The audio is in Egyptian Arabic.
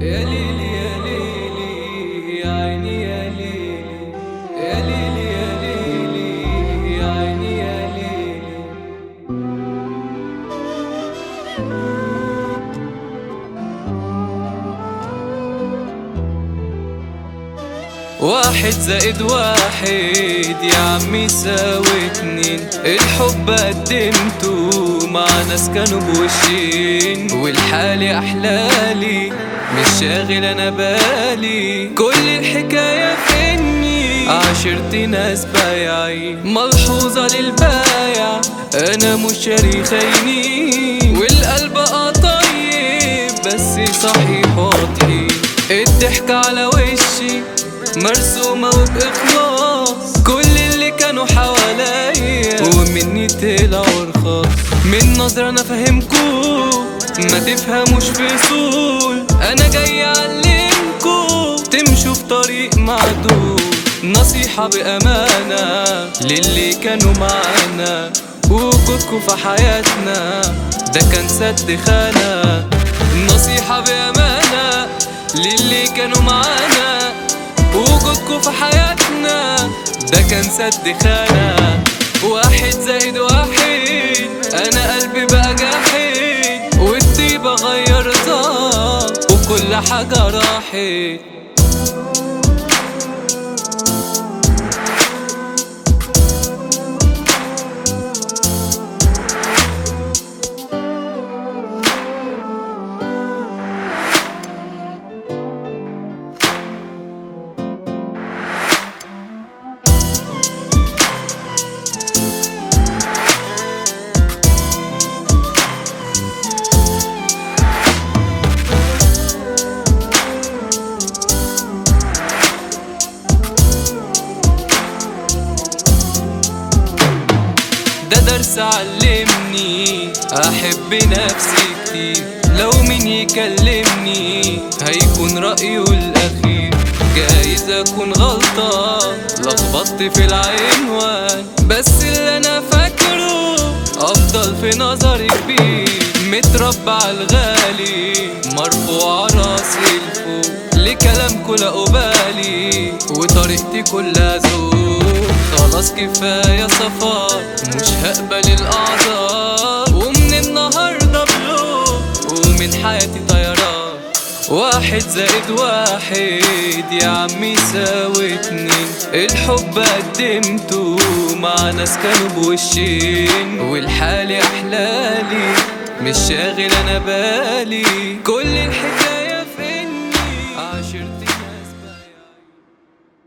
يا ليلي يا ليلي يا عيني يا ليلي يا ليلي يا ليلي يا عيني يا ليلي واحد زائد واحد يا عمي يساوي اتنين الحب قدمته مع ناس كانوا بوشين والحال احلالي مش شاغل انا بالي كل الحكاية في اني عاشرت ناس بايعين ملحوظة للبايع انا مش شاري خاينين والقلب اه طيب بس صحيح واضحين الضحك على وشي مرسومة وبإخلاص كل اللي كانوا حواليا ومني طلعوا رخاص من نظرة أنا فاهمكو ما تفهموش في صول أنا جاي أعلمكو تمشوا في طريق معدول نصيحة بأمانة للي كانوا معانا وجودكوا في حياتنا ده كان سد خانة نصيحة بأمانة للي كانوا معانا وجودكوا في حياتنا ده كان سد خانة واحد زائد واحد أنا قلبي بقى جاحد والطيبة غيرتها وكل حاجة راحت ده درس علمني احب نفسي كتير لو مين يكلمني هيكون رأيه الاخير جايز اكون غلطان لخبطت في العنوان بس اللي انا فاكره افضل في نظري كبير متربع الغالي مرفوع راسي لفوق لكلامكوا لا أبالي وطريقتي كلها ذوق خلاص كفاية صفار مش هقبل الأعذار ومن النهاردة بلوك ومن حياتي طيران واحد زائد واحد يا عمي يساوي اتنين الحب قدمته مع ناس كانوا بوشين والحال احلالي مش شاغل انا بالي كل الحكاية